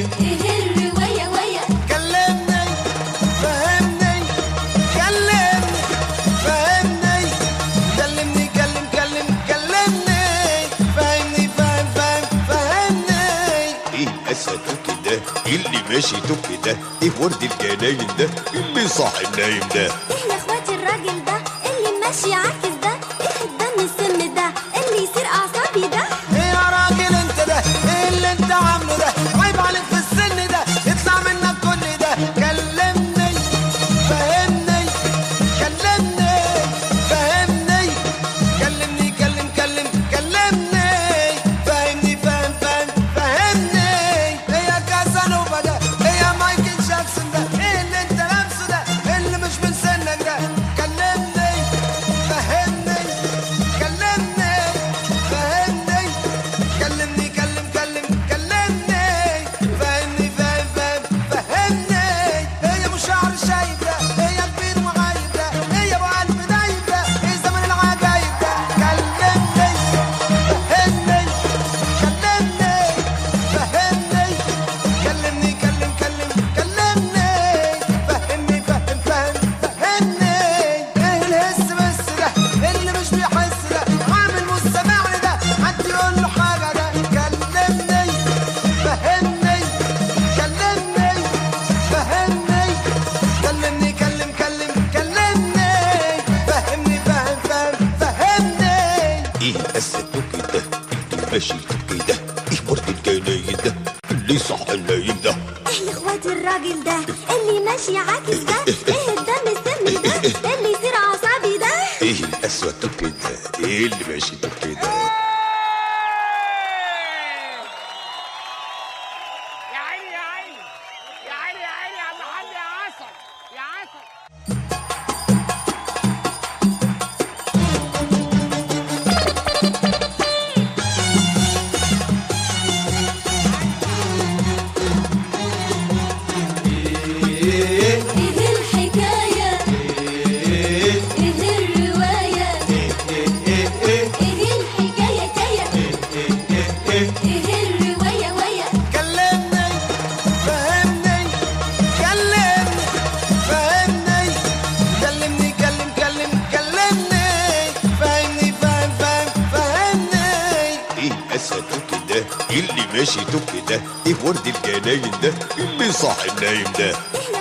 ايه الرواية ويا كلمني فهمني كلمني فهمني كلمني كلم كلم كلمني فهمني فهم فهم فهمني ايه الاسد كده اللي ماشي كده ايه ورد الجناين ده اللي صاحي النايم ده ايه يا اخواتي الراجل ده اللي ماشي عاكس ده ايه الدم السم ده اللي يصير اعصابي ده ايه يا راجل انت ده ايه اللي انت عامله ده عيب عليك في السن ده يطلع منك كل ده كلمني فهمني كلمني فهمني كلمني كلم كلم كلمني فهمني فهم فهم فهمني ايه يا كاسانوفا ده ايه يا مايكل جاكسون ده ايه اللي انت لابسه ده اللي مش من سنك ده كلمني فهمني كلمني فهمني كلمني كلم كلم كلمني فهمني فهم فهم فهمني هي مش شعر شايب ده هي كبير وغايب ده هي ابو قلب دايب ده ايه زمن العجايب ده كلمني فهمني كلمني فهمني كلمني كلم كلم كلمني فهمني فهم فهم فهمني ايه الهس بس ده اللي مش بيحس ده عامل مستمعني ده حد يقول له حاجه ده كلمني فهمني كلمني فهمني كلمني كلم كلم كلمني فهمني فهم فهم فهمني ايه الاسد كده اللي ماشي كده ايه ورد الجناين ده اللي صاحي النايم ده ايه يا اخواتي الراجل ده اللي ماشي عاكس ده ايه الدم السم ده اللي يصير اعصابي ده ايه الاسود كده ايه اللي ماشي كده يا عيني يا عيني يا عيني يا عيني يا عم حاج يا عسل يا عسل ايه الحكاية ايه الرواية ايه الحكاية كاية ايه الرواية ويا كلمني فهمني كلمني فهمني كلمني كلم كلم كلمني فهمني فهم فهم فهمني ايه الاسد كده اللي ماشي كده ايه ورد الجناين ده اللي صاحي النايم ده ايه يا